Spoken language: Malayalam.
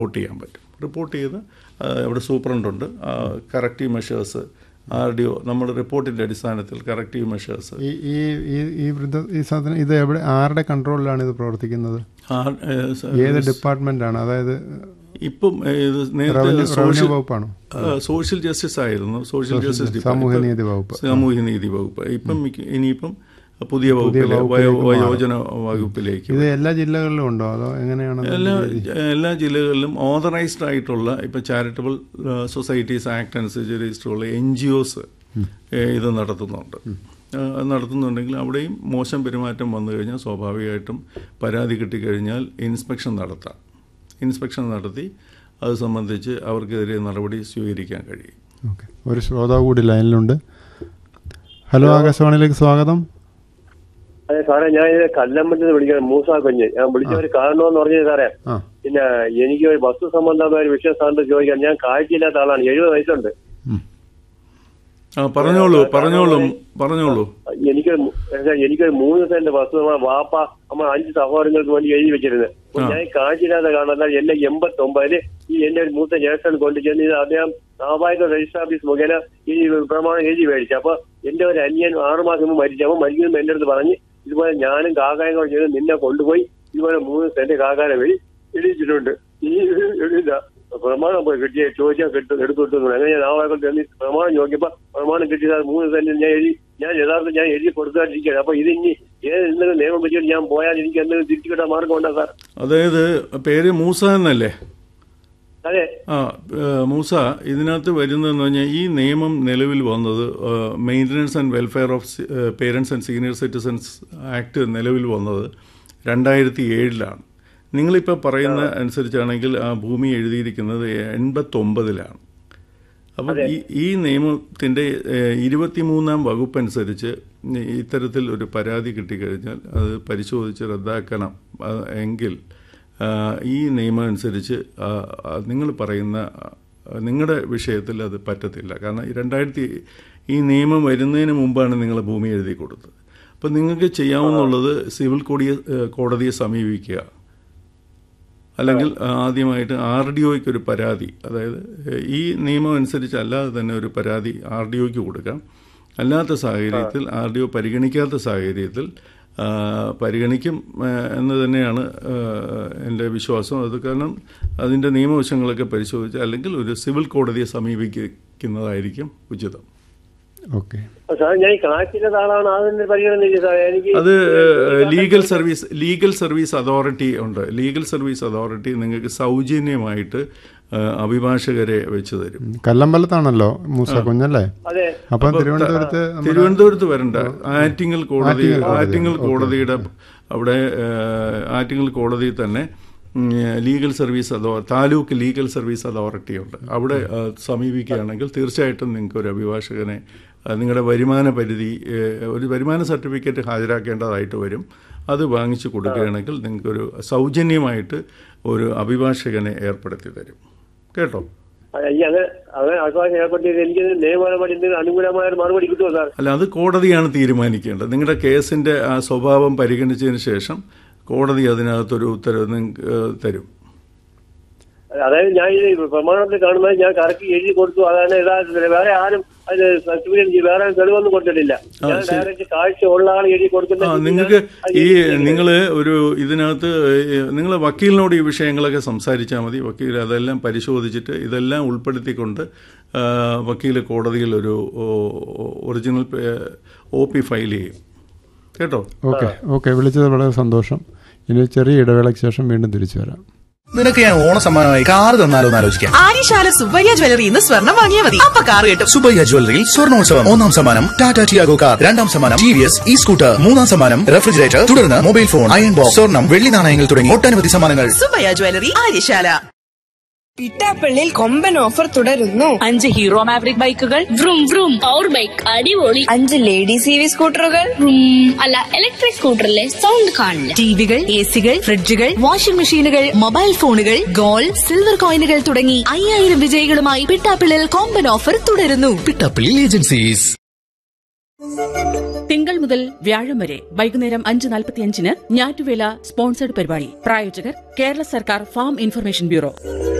റിപ്പോർട്ട് ചെയ്യാൻ പറ്റും റിപ്പോർട്ട് ചെയ്ത് ആ, ഇവിടെ സൂപ്രണ്ടുണ്ട് corrective measures R D O നമ്മൾ റിപ്പോർട്ടിൻ്റെ അടിസ്ഥാനത്തിൽ കറക്റ്റീവ് മെഷേഴ്സ് ഈ ഈ ഈ ഈ വൃദ്ധ ഈ സാധനം ഇത് എവിടെ ആരുടെ കൺട്രോളിലാണ് ഇത് പ്രവർത്തിക്കുന്നത് ഏത് ഡിപ്പാർട്ട്മെന്റ് ആണ് അതായത് ഇപ്പം ഏ, ഇത് നേരത്തെ റവന്യൂ റവന്യൂ സോഷ്യൽ വകുപ്പാണോ ആ, സോഷ്യൽ ജസ്റ്റിസ് ആയിരുന്നു സോഷ്യൽ ജസ്റ്റിസ് സാമൂഹ്യ ഡിപ്പാർട്ട്മെന്റ് നീതി വകുപ്പ് സാമൂഹ്യ നീതി വകുപ്പ് ഇപ്പം മിക്ക- ഇനിയിപ്പം പുതിയ വകുപ്പിലെ വയോ വയോജന വകുപ്പിലേക്ക് ഇത് എല്ലാ ജില്ലകളിലും ഉണ്ടോ അതോ എങ്ങനെയാണ് എല്ലാ എല്ലാ ജില്ലകളിലും ഓതറൈസ്ഡ് ആയിട്ടുള്ള ഇപ്പം ചാരിറ്റബിൾ സൊസൈറ്റീസ് ആക്ട് അനുസരിച്ച് രജിസ്റ്ററുള്ള എൻ ജി ഒസ് ഇത് നടത്തുന്നുണ്ട് ആ, അത് നടത്തുന്നുണ്ടെങ്കിൽ അവിടെയും മോശം പെരുമാറ്റം വന്നു കഴിഞ്ഞാൽ സ്വാഭാവികമായിട്ടും പരാതി കിട്ടിക്കഴിഞ്ഞാൽ ഇൻസ്പെക്ഷൻ നടത്താം ഇൻസ്പെക്ഷൻ നടത്തി അത് സംബന്ധിച്ച് അവർക്കെതിരെ നടപടി സ്വീകരിക്കാൻ കഴിയും ഓക്കെ ഒരു ശ്രോതാവ് കൂടി ലൈനിലുണ്ട് ഹലോ ആകാശവാണിയിലേക്ക് സ്വാഗതം അതെ സാറേ ഞാൻ ഇത് കല്ലമ്പലത്തിൽ നിന്ന് വിളിക്കണം മൂസാ കുഞ്ഞ് ഞാൻ വിളിച്ച ഒരു കാരണമെന്ന് പറഞ്ഞത് സാറേ ആ പിന്നെ എനിക്ക് ഒരു വസ്തു സംബന്ധമായ ഒരു വിഷയം സാറിന് ചോദിക്കാൻ ഞാൻ കാഴ്ചയില്ലാത്ത ആളാണ് എഴുപത് വയസ്സുണ്ട് ആ പറഞ്ഞോളൂ പറഞ്ഞോളൂ പറഞ്ഞോളൂ എനിക്ക് എനിക്കൊരു മൂന്ന് സെന്റ് വസ്തു നമ്മളെ വാപ്പ നമ്മൾ അഞ്ച് സഹോദരങ്ങൾക്ക് വേണ്ടി എഴുതി വെച്ചിരുന്നത് അപ്പൊ ഞാൻ കാഴ്ചയില്ലാത്ത കാണാൻ എന്നെ എൺപത്തി ഒമ്പതില് ഈ എന്റെ ഒരു മൂത്ത ജ്യേഷ്ഠൻ കൊണ്ടു ചെന്ന് ഇത് അദ്ദേഹം സ്വാഭാവിക രജിസ്റ്റർ ഓഫീസ് മുഖേന ഈ പ്രമാണം എഴുതി മേടിച്ചു അപ്പൊ എന്റെ ഒരു അനിയൻ ആറുമാസം മുമ്പ് മരിച്ചു അപ്പൊ മരിക്കുമ്പോൾ എന്റെ അടുത്ത് പറഞ്ഞ് ഇതുപോലെ ഞാനും കാക്കായും കൂടെ ചെയ്ത് നിന്നെ കൊണ്ടുപോയി ഇതുപോലെ മൂന്ന് സെന്റ് കാക്കാനെ വഴി എഴുതിച്ചിട്ടുണ്ട് ഈ ഇല്ല പ്രമാണം പോയി കിട്ടിയ ചോദിച്ചാൽ കിട്ടും എടുത്തു കിട്ടുന്നു അങ്ങനെ ഞാൻ നാളെ കൊണ്ട് ചെന്ന് പ്രമാണം നോക്കിയപ്പോ പ്രമാണം കിട്ടിയത് മൂന്ന് സെന്റ് ഞാൻ എഴുതി ഞാൻ യഥാർത്ഥം ഞാൻ എഴുതി കൊടുക്കാതിരിക്കുകയാണ് അപ്പൊ ഇത് ഇനി ഏത് എന്തെങ്കിലും നിയമം വെച്ചിട്ട് ഞാൻ പോയാൽ എനിക്ക് എന്തെങ്കിലും തിരിച്ചു കിട്ടാൻ മാർഗം ഉണ്ടോ സാർ അതായത് പേര് മൂസ എന്നല്ലേ അതെ ആ ഏഹ് മൂസ ഇതിനകത്ത് വരുന്നതെന്ന് പറഞ്ഞാൽ ഈ നിയമം നിലവിൽ വന്നത് maintenance and welfare of parents and senior citizens act നിലവിൽ വന്നത് രണ്ടായിരത്തി ഏഴിലാണ് നിങ്ങളിപ്പോൾ പറയുന്ന അനുസരിച്ചാണെങ്കിൽ ആ ഭൂമി എഴുതിയിരിക്കുന്നത് എൺപത്തൊമ്പതിലാണ് അപ്പം ഈ ഈ നിയമത്തിൻ്റെ ഇരുപത്തിമൂന്നാം വകുപ്പ് അനുസരിച്ച് ഇത്തരത്തിൽ ഒരു പരാതി കിട്ടിക്കഴിഞ്ഞാൽ അത് പരിശോധിച്ച് റദ്ദാക്കണം ആ, എങ്കിൽ ആ, ഈ നിയമം അനുസരിച്ച് നിങ്ങൾ പറയുന്ന ആ, നിങ്ങളുടെ വിഷയത്തിൽ അത് പറ്റത്തില്ല കാരണം ഈ രണ്ടായിരത്തി ഈ നിയമം വരുന്നതിന് മുമ്പാണ് നിങ്ങൾ ഭൂമി എഴുതി കൊടുത്തത് അപ്പം നിങ്ങൾക്ക് ചെയ്യാവുന്നുള്ളത് സിവിൽ കോടിയെ കോടതിയെ സമീപിക്കുക അല്ലെങ്കിൽ ആദ്യമായിട്ട് ആർ ഡി ഒയ്ക്ക് ഒരു പരാതി അതായത് ഏഹ്, ഈ നിയമം അനുസരിച്ച് അല്ലാതെ തന്നെ ഒരു പരാതി ആർ ഡി ഒയ്ക്ക് കൊടുക്കാം അല്ലാത്ത സാഹചര്യത്തിൽ ആർ ഡി ഒ പരിഗണിക്കാത്ത സാഹചര്യത്തിൽ ആ, പരിഗണിക്കും ആ, എന്ന് തന്നെയാണ് ആ, എൻ്റെ വിശ്വാസം അത് കാരണം അതിൻ്റെ നിയമവശങ്ങളൊക്കെ പരിശോധിച്ച് അല്ലെങ്കിൽ ഒരു സിവിൽ കോടതിയെ സമീപിക്കുന്നതായിരിക്കും ഉചിതം ഓക്കെ സാർ ഞാൻ ഈ കാഴ്ചയില്ലാത്ത ആളാണ് അതിന്റെ പരിഗണന ഇല്ല സാർ എനിക്ക് അത് legal service legal service authority ഉണ്ട് ലീഗൽ സർവീസ് അതോറിറ്റി നിങ്ങൾക്ക് സൗജന്യമായിട്ട് ആ, അഭിഭാഷകരെ വെച്ച് തരും കല്ലമ്പലത്താണല്ലോ മൂസ കുഞ്ഞല്ലേ അതെ അപ്പം തിരുവനന്തപുരത്ത് നമ്മുടെ- തിരുവനന്തപുരത്ത് വരണ്ട ആറ്റിങ്ങൽ കോടതി ആറ്റിങ്ങൽ കോടതിയുടെ അവിടെ ആ, ആറ്റിങ്ങൽ കോടതിയിൽ തന്നെ ഉം, ലീഗൽ സർവീസ് അതോ താലൂക്ക് ലീഗൽ സർവീസ് അതോറിറ്റി ഉണ്ട് അവിടെ ആ, സമീപിക്കുകയാണെങ്കിൽ തീർച്ചയായിട്ടും നിങ്ങൾക്ക് ഒരു അഭിഭാഷകനെ ആ, നിങ്ങളുടെ വരുമാന പരിധി ഏ, ഒരു വരുമാന സർട്ടിഫിക്കറ്റ് ഹാജരാക്കേണ്ടതായിട്ട് വരും അത് വാങ്ങിച്ചു കൊടുക്കുകയാണെങ്കിൽ നിങ്ങൾക്കൊരു സൗജന്യമായിട്ട് ഒരു അഭിഭാഷകനെ ഏർപ്പെടുത്തി തരും കേട്ടോ അതെ, ഈ അങ്ങനെ അങ്ങനെ അഭിപ്രായം ഏർപ്പെട്ടിട്ട് എനിക്ക് നിയമപരമായിട്ട് എന്തെങ്കിലും അനുകൂലമായ ഒരു മറുപടി കിട്ടുമോ സാർ അല്ല അത് കോടതിയാണ് തീരുമാനിക്കേണ്ടത് നിങ്ങളുടെ കേസിന്റെ ആ സ്വഭാവം പരിഗണിച്ചതിന് ശേഷം കോടതി അതിനകത്തൊരു ഉത്തരവ് നിങ്ങൾക്ക് ഏഹ്, തരും അതായത് ഞാൻ ഈ പ്രമാണത്തിൽ കാണുമ്പോൾ ഞാൻ കറക്റ്റ് എഴുതി കൊടുത്തു അതാണ് യഥാർത്ഥത്തിൽ വേറെ ആരും അത് സർട്ടിഫിക്കറ്റ് വേറെ ആരും തെളിവൊന്നും കൊടുത്തിട്ടില്ല ഞാൻ ഡയറക്റ്റ് കാഴ്ച ഉള്ള ആൾ എഴുതി ആ കൊടുക്കുന്ന നിങ്ങൾക്ക് ഈ നിങ്ങൾ ഒരു ഇതിനകത്ത് നിങ്ങൾ വക്കീലിനോട് ഈ വിഷയങ്ങളൊക്കെ സംസാരിച്ചാൽ മതി വക്കീൽ അതെല്ലാം പരിശോധിച്ചിട്ട് ഇതെല്ലാം ഉൾപ്പെടുത്തിക്കൊണ്ട് ആ, വക്കീൽ കോടതിയിൽ ഒരു ഒറിജിനൽ ഒ പി ഫയൽ ചെയ്യും കേട്ടോ ഓക്കെ ഓക്കെ വിളിച്ചത് വളരെ സന്തോഷം ഇനി ഒരു ചെറിയ ഇടവേളയ്ക്ക് ശേഷം വീണ്ടും തിരിച്ചു വരാം നിനക്ക് ഞാൻ ഓണ സമ്മാനമായി കാർ തന്നാലോ എന്ന് ആലോചിക്കാം ആര്യശാല സുബ്ബയ്യ ജ്വല്ലറി ഇന്ന് സ്വർണം വാങ്ങിയാൽ മതി അപ്പൊ കാർ കിട്ടും സുബയ്യ ജ്വല്ലറിയിൽ സ്വർണോത്സവം ഒന്നാം സമ്മാനം ടാറ്റ ടിയാഗോ കാർ രണ്ടാം സമ്മാനം T V S E scooter മൂന്നാം സമ്മാനം റെഫ്രിജറേറ്റർ തുടർന്ന് മൊബൈൽ ഫോൺ അയൺ ബോക്സ് സ്വർണം വെള്ളി നാണയങ്ങൾ തുടങ്ങി ഒട്ടനവധി സമ്മാനങ്ങൾ സുബ്ബയ്യ ജ്വല്ലറി ആര്യശാല പിട്ടാപ്പള്ളിയിൽ കൊമ്പൻ ഓഫർ തുടരുന്നു അഞ്ച് ഹീറോ മാവറിക് ബൈക്കുകൾ vroom vroom പവർ ബൈക്ക് അടിപൊളി അഞ്ച് ലേഡീസ് ഇ വി സ്കൂട്ടറുകൾ vroom അല്ല ഇലക്ട്രിക് സ്കൂട്ടറിലെ സൗണ്ട് കാണില്ല ടിവികൾ എ സികൾ ഫ്രിഡ്ജുകൾ വാഷിംഗ് മെഷീനുകൾ മൊബൈൽ ഫോണുകൾ ഗോൾഡ് സിൽവർ കോയിനുകൾ തുടങ്ങി അയ്യായിരം വിജയികളുമായി പിട്ടാപ്പിളിൽ കോമ്പൻ ഓഫർ തുടരുന്നു പിട്ടപ്പിള്ളി ഏജൻസീസ് തിങ്കൾ മുതൽ വ്യാഴം വരെ വൈകുന്നേരം അഞ്ച് നാൽപ്പത്തിയഞ്ചിന് ഞാറ്റുവേല സ്പോൺസേഡ് പരിപാടി പ്രായോജകർ കേരള സർക്കാർ ഫാം ഇൻഫർമേഷൻ ബ്യൂറോ